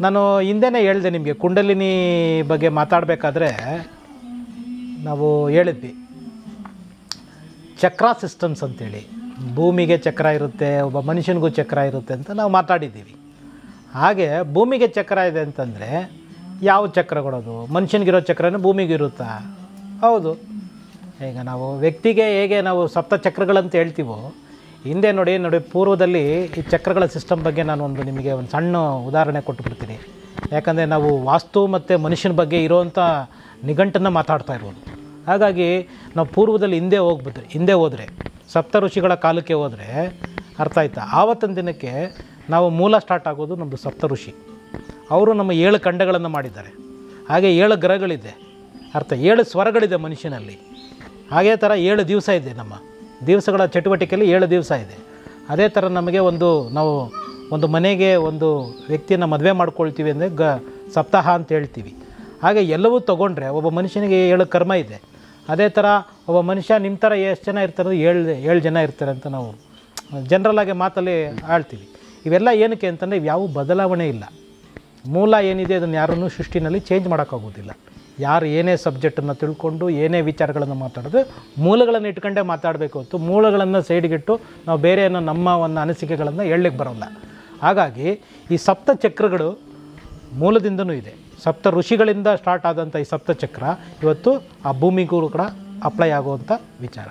ನಾನು ಹಿಂದೆನೇ ಹೇಳಿದೆ ನಿಮಗೆ ಕುಂಡಲಿನಿ ಬಗ್ಗೆ ಮಾತಾಡಬೇಕಾದ್ರೆ ನಾವು ಹೇಳಿದ್ವಿ ಚಕ್ರ ಸಿಸ್ಟಮ್ಸ್ ಅಂತೇಳಿ ಭೂಮಿಗೆ ಚಕ್ರ ಇರುತ್ತೆ ಒಬ್ಬ ಮನುಷ್ಯನಿಗೂ ಚಕ್ರ ಇರುತ್ತೆ ಅಂತ ನಾವು ಮಾತಾಡಿದ್ದೀವಿ ಹಾಗೆ ಭೂಮಿಗೆ ಚಕ್ರ ಇದೆ ಅಂತಂದರೆ ಯಾವ ಚಕ್ರ ಕೊಡೋದು ಮನುಷ್ಯನಿಗಿರೋ ಚಕ್ರನೇ ಭೂಮಿಗೆ ಇರುತ್ತಾ ಹೌದು ಈಗ ನಾವು ವ್ಯಕ್ತಿಗೆ ಹೇಗೆ ನಾವು ಸಪ್ತ ಚಕ್ರಗಳಂತ ಹೇಳ್ತೀವೋ ಹಿಂದೆ ನೋಡಿ ನೋಡಿ ಪೂರ್ವದಲ್ಲಿ ಈ ಚಕ್ರಗಳ ಸಿಸ್ಟಮ್ ಬಗ್ಗೆ ನಾನು ಒಂದು ನಿಮಗೆ ಒಂದು ಸಣ್ಣ ಉದಾಹರಣೆ ಕೊಟ್ಟುಬಿಡ್ತೀನಿ ಯಾಕಂದರೆ ನಾವು ವಾಸ್ತು ಮತ್ತು ಮನುಷ್ಯನ ಬಗ್ಗೆ ಇರೋವಂಥ ನಿಘಂಟನ್ನು ಮಾತಾಡ್ತಾ ಇರೋದು ಹಾಗಾಗಿ ನಾವು ಪೂರ್ವದಲ್ಲಿ ಹಿಂದೆ ಹೋಗ್ಬಿಟ್ಟು ಹಿಂದೆ ಹೋದರೆ ಸಪ್ತ ಋಷಿಗಳ ಕಾಲಕ್ಕೆ ಹೋದರೆ ಅರ್ಥ ಆಯ್ತಾ ಆವತ್ತಿನ ದಿನಕ್ಕೆ ನಾವು ಮೂಲ ಸ್ಟಾರ್ಟ್ ಆಗೋದು ನಮ್ಮದು ಸಪ್ತ ಋಷಿ ಅವರು ನಮ್ಮ ಏಳು ಖಂಡಗಳನ್ನು ಮಾಡಿದ್ದಾರೆ ಹಾಗೆ ಏಳು ಗ್ರಹಗಳಿದೆ ಅರ್ಥ ಏಳು ಸ್ವರಗಳಿದೆ ಮನುಷ್ಯನಲ್ಲಿ ಹಾಗೇ ಥರ ಏಳು ದಿವಸ ಇದೆ ನಮ್ಮ ದಿವಸಗಳ ಚಟುವಟಿಕೆಯಲ್ಲಿ ಏಳು ದಿವಸ ಇದೆ ಅದೇ ಥರ ನಮಗೆ ಒಂದು ನಾವು ಒಂದು ಮನೆಗೆ ಒಂದು ವ್ಯಕ್ತಿಯನ್ನು ಮದುವೆ ಮಾಡ್ಕೊಳ್ತೀವಿ ಅಂದರೆ ಗ ಸಪ್ತಾಹ ಅಂತ ಹೇಳ್ತೀವಿ ಹಾಗೆ ಎಲ್ಲವೂ ತೊಗೊಂಡ್ರೆ ಒಬ್ಬ ಮನುಷ್ಯನಿಗೆ ಏಳು ಕರ್ಮ ಇದೆ ಅದೇ ಥರ ಒಬ್ಬ ಮನುಷ್ಯ ನಿಮ್ಮ ಥರ ಎಷ್ಟು ಜನ ಇರ್ತಾರೆ ಏಳು ಏಳು ಜನ ಇರ್ತಾರೆ ಅಂತ ನಾವು ಜನರಲ್ಲಾಗಿ ಮಾತಲ್ಲಿ ಆಳ್ತೀವಿ ಇವೆಲ್ಲ ಏನಕ್ಕೆ ಅಂತಂದರೆ ಯಾವ ಬದಲಾವಣೆ ಇಲ್ಲ ಮೂಲ ಏನಿದೆ ಅದನ್ನು ಯಾರನ್ನೂ ಸೃಷ್ಟಿನಲ್ಲಿ ಚೇಂಜ್ ಮಾಡೋಕ್ಕಾಗೋದಿಲ್ಲ ಯಾರು ಏನೇ ಸಬ್ಜೆಕ್ಟನ್ನು ತಿಳ್ಕೊಂಡು ಏನೇ ವಿಚಾರಗಳನ್ನು ಮಾತಾಡಿದ್ರೆ ಮೂಲಗಳನ್ನು ಇಟ್ಕೊಂಡೇ ಮಾತಾಡಬೇಕು ಹೊತ್ತು ಮೂಲಗಳನ್ನು ಸೈಡ್ಗಿಟ್ಟು ನಾವು ಬೇರೆ ಏನೋ ನಮ್ಮ ಒಂದು ಅನಿಸಿಕೆಗಳನ್ನು ಹೇಳಲಿಕ್ಕೆ ಬರೋಲ್ಲ ಹಾಗಾಗಿ ಈ ಸಪ್ತ ಚಕ್ರಗಳು ಮೂಲದಿಂದನೂ ಇದೆ ಸಪ್ತ ಋಷಿಗಳಿಂದ ಸ್ಟಾರ್ಟ್ ಆದಂಥ ಈ ಸಪ್ತ ಚಕ್ರ ಇವತ್ತು ಆ ಭೂಮಿಗೂ ಕೂಡ ಅಪ್ಲೈ ಆಗುವಂಥ ವಿಚಾರ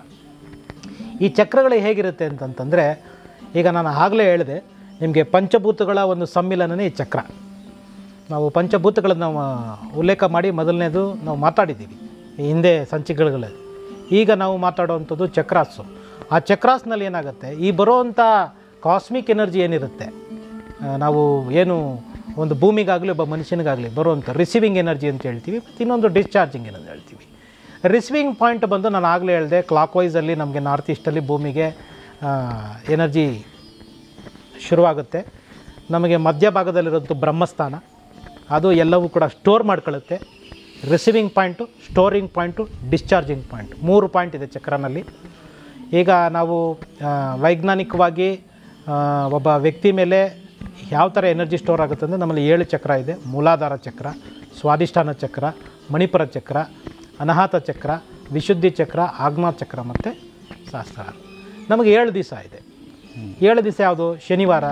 ಈ ಚಕ್ರಗಳು ಹೇಗಿರುತ್ತೆ ಅಂತಂತಂದರೆ ಈಗ ನಾನು ಆಗಲೇ ಹೇಳಿದೆ ನಿಮಗೆ ಪಂಚಭೂತಗಳ ಒಂದು ಸಮ್ಮಿಲನನೇ ಈ ಚಕ್ರ ನಾವು ಪಂಚಭೂತಗಳನ್ನು ನಾವು ಉಲ್ಲೇಖ ಮಾಡಿ ಮೊದಲನೇದು ನಾವು ಮಾತಾಡಿದ್ದೀವಿ ಈ ಹಿಂದೆ ಸಂಚಿಕೆಗಳಲ್ಲಿ ಈಗ ನಾವು ಮಾತಾಡುವಂಥದ್ದು ಚಕ್ರಾಸು ಆ ಚಕ್ರಾಸ್ನಲ್ಲಿ ಏನಾಗುತ್ತೆ ಈ ಬರುವಂಥ ಕಾಸ್ಮಿಕ್ ಎನರ್ಜಿ ಏನಿರುತ್ತೆ ಆ, ನಾವು ಏನು ಒಂದು ಭೂಮಿಗಾಗಲಿ ಒಬ್ಬ ಮನುಷ್ಯನಿಗಾಗಲಿ ಬರುವಂಥ ರಿಸೀವಿಂಗ್ ಎನರ್ಜಿ ಅಂತ ಹೇಳ್ತೀವಿ ಮತ್ತು ಇನ್ನೊಂದು ಡಿಸ್ಚಾರ್ಜಿಂಗ್ ಏನಂತ ಹೇಳ್ತೀವಿ ರಿಸೀವಿಂಗ್ ಪಾಯಿಂಟ್ ಬಂದು ನಾನು ಆಗಲೇ ಹೇಳಿದೆ ಕ್ಲಾಕ್ ವೈಸಲ್ಲಿ ನಮಗೆ ನಾರ್ತ್ ಈಸ್ಟಲ್ಲಿ ಭೂಮಿಗೆ ಎನರ್ಜಿ ಶುರುವಾಗುತ್ತೆ ನಮಗೆ ಮಧ್ಯಭಾಗದಲ್ಲಿರೋದು ಬ್ರಹ್ಮಸ್ಥಾನ ಅದು ಎಲ್ಲವೂ ಕೂಡ ಸ್ಟೋರ್ ಮಾಡ್ಕೊಳ್ಳುತ್ತೆ receiving point storing point discharging point ಮೂರು ಪಾಯಿಂಟ್ ಇದೆ ಚಕ್ರನಲ್ಲಿ ಈಗ ನಾವು ಆ, ವೈಜ್ಞಾನಿಕವಾಗಿ ಆ, ಒಬ್ಬ ವ್ಯಕ್ತಿ ಮೇಲೆ ಯಾವ ಥರ ಎನರ್ಜಿ ಸ್ಟೋರ್ ಆಗುತ್ತೆ ಅಂದರೆ ನಮ್ಮಲ್ಲಿ ಏಳು ಚಕ್ರ ಇದೆ ಮೂಲಾಧಾರ ಚಕ್ರ ಸ್ವಾದಿಷ್ಠಾನ ಚಕ್ರ ಮಣಿಪುರ ಚಕ್ರ ಅನಾಹತ ಚಕ್ರ ವಿಶುದ್ಧಿ ಚಕ್ರ ಆಗ್ನಾ ಚಕ್ರ ಮತ್ತು ಸಹಸ್ರಾರ ನಮಗೆ ಏಳು ದಿವಸ ಇದೆ ಏಳು ದಿವಸ ಯಾವುದು ಶನಿವಾರ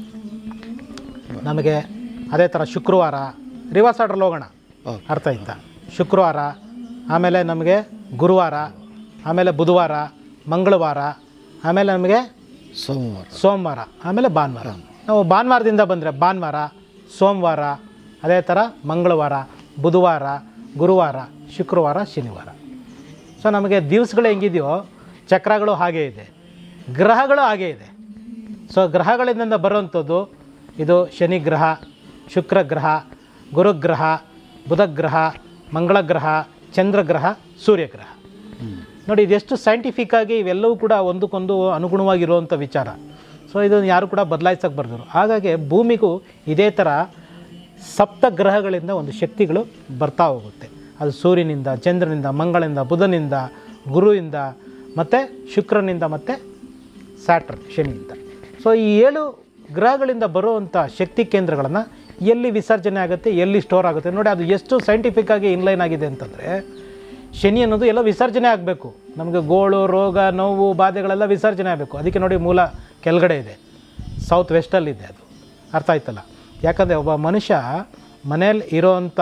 ನಮಗೆ ಅದೇ ಥರ ಶುಕ್ರವಾರ ರಿವರ್ಸ್ ಆರ್ಡ್ರಲ್ಲಿ ಹೋಗೋಣ ಅರ್ಥ ಆಯ್ತಾ ಶುಕ್ರವಾರ ಆಮೇಲೆ ನಮಗೆ ಗುರುವಾರ ಆಮೇಲೆ ಬುಧವಾರ ಮಂಗಳವಾರ ಆಮೇಲೆ ನಮಗೆ ಸೋಮವಾರ ಸೋಮವಾರ ಆಮೇಲೆ ಭಾನುವಾರ ನಾವು ಭಾನುವಾರದಿಂದ ಬಂದರೆ ಭಾನುವಾರ ಸೋಮವಾರ ಅದೇ ಥರ ಮಂಗಳವಾರ ಬುಧವಾರ ಗುರುವಾರ ಶುಕ್ರವಾರ ಶನಿವಾರ ಸೊ ನಮಗೆ ದಿವಸಗಳು ಹೆಂಗಿದೆಯೋ ಚಕ್ರಗಳು ಹಾಗೇ ಇದೆ ಗ್ರಹಗಳು ಹಾಗೇ ಇದೆ ಸೊ ಗ್ರಹಗಳಿಂದ ಬರುವಂಥದ್ದು ಇದು ಶನಿ ಗ್ರಹ ಶುಕ್ರ ಗ್ರಹ ಗುರುಗ್ರಹ ಬುಧಗ್ರಹ ಮಂಗಳ ಗ್ರಹ ಚಂದ್ರಗ್ರಹ ಸೂರ್ಯಗ್ರಹ ನೋಡಿ ಇದೆಷ್ಟು ಸೈಂಟಿಫಿಕ್ ಆಗಿ ಇವೆಲ್ಲವೂ ಕೂಡ ಒಂದಕ್ಕೊಂದು ಅನುಗುಣವಾಗಿರುವಂಥ ವಿಚಾರ ಸೊ ಇದನ್ನು ಯಾರು ಕೂಡ ಬದಲಾಯಿಸೋಕೆ ಬರ್ದರು ಹಾಗಾಗಿ ಭೂಮಿಗೂ ಇದೇ ಥರ ಸಪ್ತ ಗ್ರಹಗಳಿಂದ ಒಂದು ಶಕ್ತಿಗಳು ಬರ್ತಾ ಹೋಗುತ್ತೆ ಅದು ಸೂರ್ಯನಿಂದ ಚಂದ್ರನಿಂದ ಮಂಗಳಿಂದ ಬುಧನಿಂದ ಗುರುವಿಂದ ಮತ್ತು ಶುಕ್ರನಿಂದ ಮತ್ತು ಸ್ಯಾಟ್ರನ್ ಶನಿಯಿಂದ ಸೊ ಈ ಏಳು ಗ್ರಹಗಳಿಂದ ಬರುವಂಥ ಶಕ್ತಿ ಕೇಂದ್ರಗಳನ್ನು ಎಲ್ಲಿ ವಿಸರ್ಜನೆ ಆಗುತ್ತೆ ಎಲ್ಲಿ ಸ್ಟೋರ್ ಆಗುತ್ತೆ ನೋಡಿ ಅದು ಎಷ್ಟು ಸೈಂಟಿಫಿಕ್ ಆಗಿ ಇನ್ಲೈನ್ ಆಗಿದೆ ಅಂತಂದರೆ ಶನಿ ಅನ್ನೋದು ಎಲ್ಲ ವಿಸರ್ಜನೆ ಆಗಬೇಕು ನಮಗೆ ಗೋಳು ರೋಗ ನೋವು ಬಾಧೆಗಳೆಲ್ಲ ವಿಸರ್ಜನೆ ಆಗಬೇಕು ಅದಕ್ಕೆ ನೋಡಿ ಮೂಲ ಕೆಳಗಡೆ ಇದೆ ಸೌತ್ ವೆಸ್ಟಲ್ಲಿದೆ ಅದು ಅರ್ಥ ಆಯ್ತಲ್ಲ ಯಾಕಂದರೆ ಒಬ್ಬ ಮನುಷ್ಯ ಮನೇಲಿ ಇರೋವಂಥ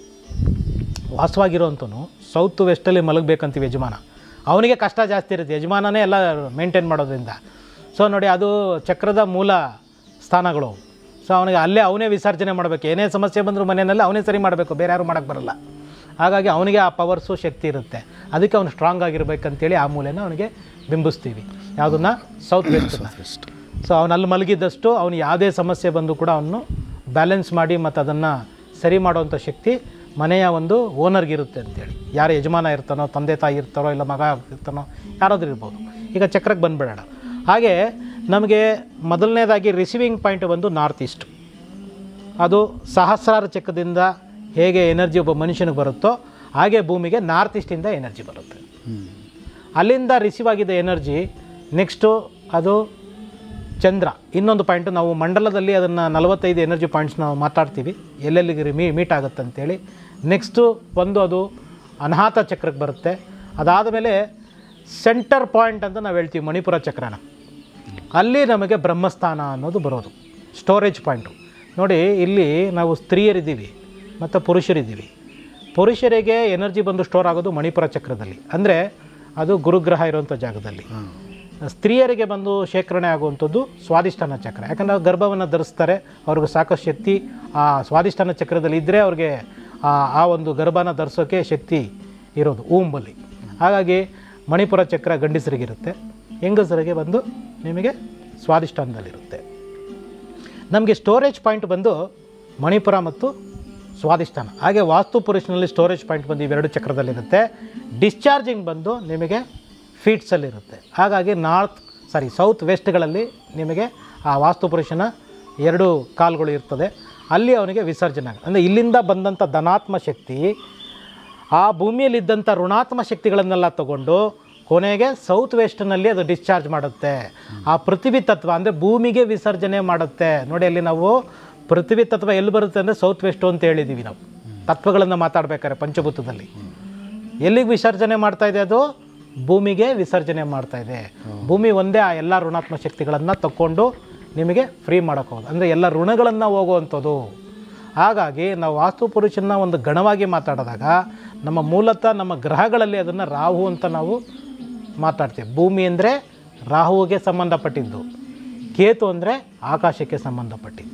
ವಾಸವಾಗಿರೋವಂಥನು ಸೌತ್ ವೆಸ್ಟಲ್ಲಿ ಮಲಗಬೇಕಂತೀವಿ ಯಜಮಾನ ಅವನಿಗೆ ಕಷ್ಟ ಜಾಸ್ತಿ ಇರುತ್ತೆ ಯಜಮಾನನೇ ಎಲ್ಲ ಮೇಂಟೈನ್ ಮಾಡೋದ್ರಿಂದ ಸೊ ನೋಡಿ ಅದು ಚಕ್ರದ ಮೂಲ ಸ್ಥಾನಗಳು ಸೊ ಅವನಿಗೆ ಅಲ್ಲೇ ಅವನೇ ವಿಸರ್ಜನೆ ಮಾಡಬೇಕು ಏನೇ ಸಮಸ್ಯೆ ಬಂದರೂ ಮನೆಯಲ್ಲಿ ಅವನೇ ಸರಿ ಮಾಡಬೇಕು ಬೇರೆ ಯಾರು ಮಾಡೋಕ್ಕೆ ಬರಲ್ಲ ಹಾಗಾಗಿ ಅವನಿಗೆ ಆ ಪವರ್ಸು ಶಕ್ತಿ ಇರುತ್ತೆ ಅದಕ್ಕೆ ಅವನು ಸ್ಟ್ರಾಂಗ್ ಆಗಿರ್ಬೇಕಂತೇಳಿ ಆ ಮೂಲೆನ ಅವನಿಗೆ ಬಿಂಬಿಸ್ತೀವಿ ಯಾವುದನ್ನ ಸೌತ್ ವೆಸ್ಟ್ ಸೊ ಅವನು ಅಲ್ಲಿ ಮಲಗಿದ್ದಷ್ಟು ಅವನು ಯಾವುದೇ ಸಮಸ್ಯೆ ಬಂದು ಕೂಡ ಅವನು ಬ್ಯಾಲೆನ್ಸ್ ಮಾಡಿ ಮತ್ತು ಅದನ್ನು ಸರಿ ಮಾಡುವಂಥ ಶಕ್ತಿ ಮನೆಯ ಒಂದು ಓನರ್ಗೆ ಇರುತ್ತೆ ಅಂತೇಳಿ ಯಾರು ಯಜಮಾನ ಇರ್ತಾನೋ ತಂದೆ ತಾಯಿ ಇರ್ತಾರೋ ಇಲ್ಲ ಮಗ ಇರ್ತಾನೋ ಯಾರಾದರೂ ಇರ್ಬೋದು ಈಗ ಚಕ್ರಕ್ಕೆ ಬಂದುಬಿಡೋಣ ಹಾಗೆ ನಮಗೆ ಮೊದಲನೇದಾಗಿ ರಿಸೀವಿಂಗ್ ಪಾಯಿಂಟ್ ಬಂದು ನಾರ್ತ್ ಈಸ್ಟ್ ಅದು ಸಹಸ್ರಾರ ಚಕ್ರದಿಂದ ಹೇಗೆ ಎನರ್ಜಿ ಒಬ್ಬ ಮನುಷ್ಯನಿಗೆ ಬರುತ್ತೋ ಹಾಗೆ ಭೂಮಿಗೆ ನಾರ್ತ್ ಈಸ್ಟಿಂದ ಎನರ್ಜಿ ಬರುತ್ತೆ ಅಲ್ಲಿಂದ ರಿಸೀವ್ ಆಗಿದ್ದ ಎನರ್ಜಿ ನೆಕ್ಸ್ಟು ಅದು ಚಂದ್ರ ಇನ್ನೊಂದು ಪಾಯಿಂಟು ನಾವು ಮಂಡಲದಲ್ಲಿ ಅದನ್ನು ನಲವತ್ತೈದು ಎನರ್ಜಿ ಪಾಯಿಂಟ್ಸ್ ನಾವು ಮಾತಾಡ್ತೀವಿ ಎಲ್ಲೆಲ್ಲಿಗೆ ಮೀ ಮೀಟ್ ಆಗುತ್ತೆ ಅಂತೇಳಿ ನೆಕ್ಸ್ಟು ಒಂದು ಅದು ಅನಾಹತ ಚಕ್ರಕ್ಕೆ ಬರುತ್ತೆ ಅದಾದ ಮೇಲೆ ಸೆಂಟರ್ ಪಾಯಿಂಟ್ ಅಂತ ನಾವು ಹೇಳ್ತೀವಿ ಮಣಿಪುರ ಚಕ್ರನ ಅಲ್ಲಿ ನಮಗೆ ಬ್ರಹ್ಮಸ್ಥಾನ ಅನ್ನೋದು ಬರೋದು ಸ್ಟೋರೇಜ್ ಪಾಯಿಂಟು ನೋಡಿ ಇಲ್ಲಿ ನಾವು ಸ್ತ್ರೀಯರಿದ್ದೀವಿ ಮತ್ತು ಪುರುಷರಿದ್ದೀವಿ ಪುರುಷರಿಗೆ ಎನರ್ಜಿ ಬಂದು ಸ್ಟೋರ್ ಆಗೋದು ಮಣಿಪುರ ಚಕ್ರದಲ್ಲಿ ಅಂದರೆ ಅದು ಗುರುಗ್ರಹ ಇರುವಂಥ ಜಾಗದಲ್ಲಿ ಸ್ತ್ರೀಯರಿಗೆ ಬಂದು ಶೇಖರಣೆ ಆಗುವಂಥದ್ದು ಸ್ವಾದಿಷ್ಠಾನ ಚಕ್ರ ಯಾಕಂದರೆ ಅವ್ರು ಗರ್ಭವನ್ನು ಧರಿಸ್ತಾರೆ ಅವ್ರಿಗೆ ಸಾಕಷ್ಟು ಶಕ್ತಿ ಆ ಸ್ವಾದಿಷ್ಠಾನ ಚಕ್ರದಲ್ಲಿ ಇದ್ದರೆ ಅವ್ರಿಗೆ ಆ ಆ ಒಂದು ಗರ್ಭನ ಧರಿಸೋಕ್ಕೆ ಶಕ್ತಿ ಇರೋದು ಊಂಬಲ್ಲಿ ಹಾಗಾಗಿ ಮಣಿಪುರ ಚಕ್ರ ಗಂಡಸರಿಗಿರುತ್ತೆ ಹೆಂಗಸರಿಗೆ ಬಂದು ನಿಮಗೆ ಸ್ವಾದಿಷ್ಠಾನದಲ್ಲಿರುತ್ತೆ ನಮಗೆ ಸ್ಟೋರೇಜ್ ಪಾಯಿಂಟ್ ಬಂದು ಮಣಿಪುರ ಮತ್ತು ಸ್ವಾದಿಷ್ಠಾನ ಹಾಗೆ ವಾಸ್ತು ಪುರುಷನಲ್ಲಿ ಸ್ಟೋರೇಜ್ ಪಾಯಿಂಟ್ ಬಂದು ಇವೆರಡು ಚಕ್ರದಲ್ಲಿರುತ್ತೆ ಡಿಸ್ಚಾರ್ಜಿಂಗ್ ಬಂದು ನಿಮಗೆ ಫೀಟ್ಸಲ್ಲಿರುತ್ತೆ ಹಾಗಾಗಿ ನಾರ್ತ್ ಸಾರಿ ಸೌತ್ ವೆಸ್ಟ್ಗಳಲ್ಲಿ ನಿಮಗೆ ಆ ವಾಸ್ತು ಪುರುಷನ ಎರಡು ಕಾಲುಗಳು ಇರ್ತದೆ ಅಲ್ಲಿ ಅವನಿಗೆ ವಿಸರ್ಜನೆ ಆಗುತ್ತೆ ಅಂದರೆ ಇಲ್ಲಿಂದ ಬಂದಂಥ ಧನಾತ್ಮ ಶಕ್ತಿ ಆ ಭೂಮಿಯಲ್ಲಿದ್ದಂಥ ಋಣಾತ್ಮ ಶಕ್ತಿಗಳನ್ನೆಲ್ಲ ತಗೊಂಡು ಕೊನೆಗೆ ಸೌತ್ ವೆಸ್ಟ್ನಲ್ಲಿ ಅದು ಡಿಸ್ಚಾರ್ಜ್ ಮಾಡುತ್ತೆ ಆ ಪೃಥ್ವಿ ತತ್ವ ಅಂದರೆ ಭೂಮಿಗೆ ವಿಸರ್ಜನೆ ಮಾಡುತ್ತೆ ನೋಡಿ ಅಲ್ಲಿ ನಾವು ಪೃಥ್ವಿ ತತ್ವ ಎಲ್ಲಿ ಬರುತ್ತೆ ಅಂದರೆ ಸೌತ್ ವೆಸ್ಟು ಅಂತ ಹೇಳಿದ್ದೀವಿ ನಾವು ತತ್ವಗಳನ್ನು ಮಾತಾಡ್ಬೇಕಾದ್ರೆ ಪಂಚಭೂತದಲ್ಲಿ ಎಲ್ಲಿಗೆ ವಿಸರ್ಜನೆ ಮಾಡ್ತಾ ಇದೆ ಅದು ಭೂಮಿಗೆ ವಿಸರ್ಜನೆ ಮಾಡ್ತಾ ಇದೆ ಭೂಮಿ ಒಂದೇ ಆ ಎಲ್ಲ ಋಣಾತ್ಮ ಶಕ್ತಿಗಳನ್ನು ತಕ್ಕೊಂಡು ನಿಮಗೆ ಫ್ರೀ ಮಾಡೋಕ್ಕೋದು ಅಂದರೆ ಎಲ್ಲ ಋಣಗಳನ್ನು ಹೋಗುವಂಥದ್ದು ಹಾಗಾಗಿ ನಾವು ವಾಸ್ತು ಪುರುಷನ ಒಂದು ಗಣವಾಗಿ ಮಾತಾಡಿದಾಗ ನಮ್ಮ ಮೂಲತಃ ನಮ್ಮ ಗ್ರಹಗಳಲ್ಲಿ ಅದನ್ನು ರಾಹು ಅಂತ ನಾವು ಮಾತಾಡ್ತೀವಿ ಭೂಮಿ ಅಂದರೆ ರಾಹುವಿಗೆ ಸಂಬಂಧಪಟ್ಟಿದ್ದು ಕೇತು ಅಂದರೆ ಆಕಾಶಕ್ಕೆ ಸಂಬಂಧಪಟ್ಟಿದ್ದು